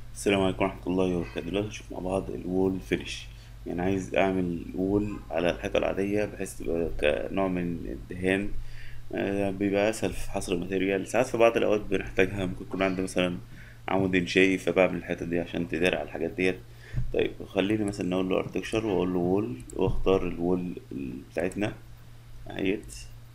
السلام عليكم ورحمة الله وبركاته دلوقتي نشوف مع بعض الوول فينيش يعني عايز أعمل وول على الحيطة العادية بحيث تبقى كنوع من الدهان آه، بيبقى أسهل في حصر الماتيريال ساعات في بعض الأوقات بنحتاجها ممكن يكون عندي مثلا عمود إنشائي فبعمل الحيطة دي عشان تدار على الحاجات ديت طيب خليني مثلا نقول له ارتكشر وأقول له وول وأختار الوول بتاعتنا أهيت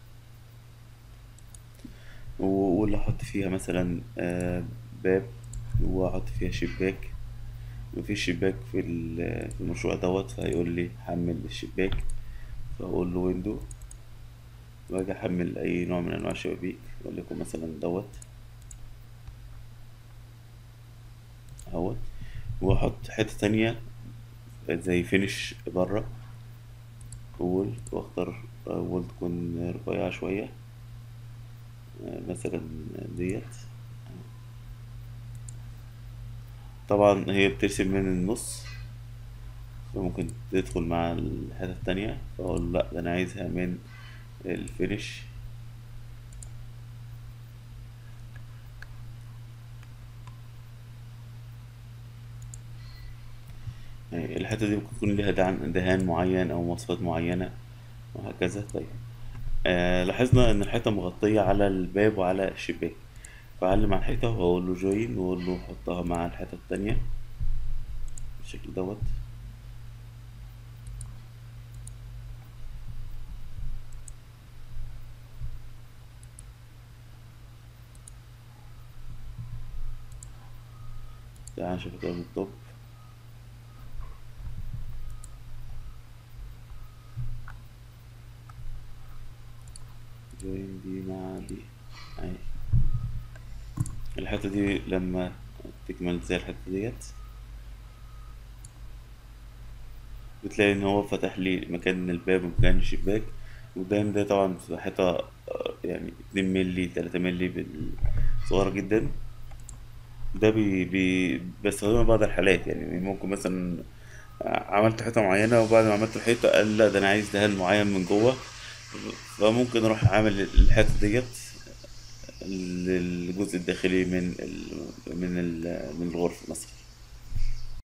واللي أحط فيها مثلا آه، باب وأحط فيها شباك مفيش شباك في ال- في المشروع دوت فهيقول لي حمل الشباك فأقول له ويندو وأجي أحمل أي نوع من أنواع الشبابيك وليكن مثلا دوت أهوت وأحط حتة تانية زي فينش بره وول وأختار وول تكون رفيعة شوية آه، مثلا ديت طبعا هي بترسم من النص فممكن تدخل مع الحتة التانية فأقول لأ ده أنا عايزها من الفينش يعني الحتة دي ممكن يكون ليها دهان دهان معين أو مواصفات معينة وهكذا طيب آه لاحظنا إن الحيطة مغطية على الباب وعلى الشباك فأعلم على الحيطة وأقول له جوين وأقول له حطها مع الحيطة التانية بالشكل دوت تعال نشوف كده من التوب جوين دي مع دي أهي الحتة دي لما تكمل زي الحتة ديت بتلاقي إن هو فتح لي مكان الباب ومكان الشباك قدام ده طبعا في حيطة آه، يعني اتنين ملي تلاتة ملي بال- صغيرة جدا ده بي بي بستخدمه في بعض الحالات يعني ممكن مثلا عملت حيطة معينة وبعد ما عملت الحيطة قال لا ده أنا عايز دهان معين من جوه فممكن أروح أعمل الحيطة ديت للجزء الداخلي من ال من ال من الغرفة مثلا